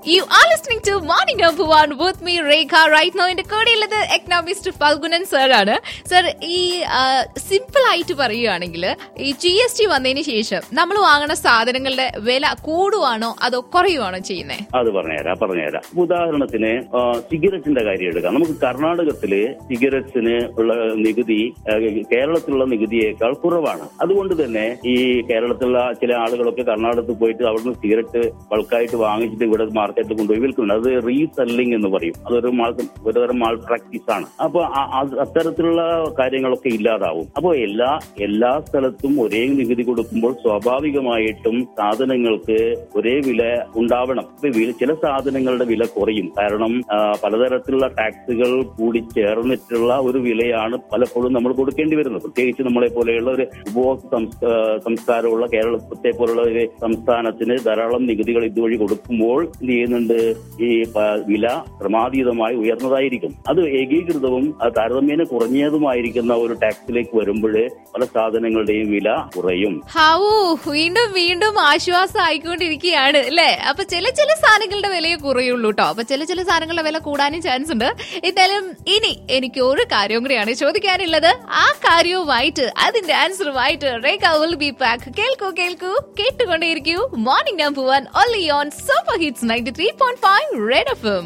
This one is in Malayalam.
You are listening to Morning Number One with me, Rekha. Right now, എന്റെ കൂടെയുള്ളത് എക്കണോമിസ്റ്റ് ഫൽഗുനൻ സർ ആണ് സർ ഈ സിമ്പിൾ ആയിട്ട് പറയുകയാണെങ്കിൽ ഈ ജി എസ് ടി വന്നതിന് ശേഷം നമ്മൾ വാങ്ങുന്ന സാധനങ്ങളുടെ വില കൂടുവാണോ അതോ കുറയുവാണോ ചെയ്യുന്നത് അത് പറഞ്ഞുതരാം പറഞ്ഞുതരാം ഇപ്പൊ ഉദാഹരണത്തിന് ആ, സിഗരറ്റിന്റെ കാര്യം എടുക്കാം നമുക്ക് കർണാടകത്തില് സിഗരറ്റ്സിന് ഉള്ള നികുതി ആ, കേരളത്തിലുള്ള നികുതിയേക്കാൾ കുറവാണ് അതുകൊണ്ട് തന്നെ ഈ കേരളത്തിലുള്ള ചില ആളുകളൊക്കെ കർണാടകത്തിൽ പോയിട്ട് അവിടുന്ന് സിഗരറ്റ് ബൾക്കായിട്ട് വാങ്ങിച്ചിട്ട് ഇവിടെ മാർക്കറ്റിൽ കൊണ്ടുപോയി വിൽക്കുന്നുണ്ട് അത് റീസെല്ലിംഗ് എന്ന് പറയും അതൊരു മാൾ ഒരുതരം മാൾ പ്രാക്ടീസ് ആണ് അപ്പൊ ആ- ആ- അത്തരത്തിലുള്ള കാര്യങ്ങളൊക്കെ ഇല്ലാതാവും അപ്പൊ എല്ലാ എല്ലാ സ്ഥലത്തും ഒരേ നികുതി കൊടുക്കുമ്പോൾ സ്വാഭാവികമായിട്ടും സാധനങ്ങൾക്ക് ഒരേ വില ഉണ്ടാവണം ഇപ്പൊ വില- ചില സാധനങ്ങളുടെ വില കുറയും കാരണം ആ, പലതരത്തിലുള്ള ടാക്സുകൾ കൂടി ചേർന്നിട്ടുള്ള ഒരു വിലയാണ് പലപ്പോഴും നമ്മൾ കൊടുക്കേണ്ടി വരുന്നത് പ്രത്യേകിച്ച് നമ്മളെ പോലെയുള്ള ഒരു ഉപഭോക്തൃ സംസ്- ആ, സംസ്കാരമുള്ള കേരളത്തെ പോലുള്ള ഒരു സംസ്ഥാനത്തിന് ധാരാളം നികുതികൾ ഇതുവഴി കൊടുക്കുമ്പോൾ എന്ത് ചെയ്യുന്നുണ്ട് ഈ പ- വില ക്രമാതീതമായി ഉയർന്നതായിരിക്കും അത് ഏകീകൃതവും അത് താരതമ്യേന കുറഞ്ഞതുമായിരിക്കുന്ന ഒരു ടാക്സിലേക്ക് വരുമ്പോൾ പല സാധനങ്ങളുടെയും വില കുറയും ഹാവൂ വീണ്ടും വീണ്ടും ആശ്വാസം ആയിക്കൊണ്ടിരിക്കുകയാണ് അല്ലേ അപ്പൊ ചില ചില സാധനങ്ങളുടെ വിലയെ കുറയുള്ളൂ കേട്ടോ അപ്പൊ ചില ചില സാധനങ്ങളുടെ വില കൂടാനും ചാൻസ് ഉണ്ട് എന്തായാലും ഇനി എനിക്ക് ഒരു കാര്യവും കൂടിയാണ് ചോദിക്കാനുള്ളത് ആ കാര്യവുമായിട്ട് അതിന്റെ ആൻസറുമായിട്ട് റേഖ വിൽ ബി ബാക്ക് കേൾക്കൂ കേൾക്കൂ കേട്ടുകൊണ്ടേയിരിക്കൂ morning number one only on super hits ninety three point five red F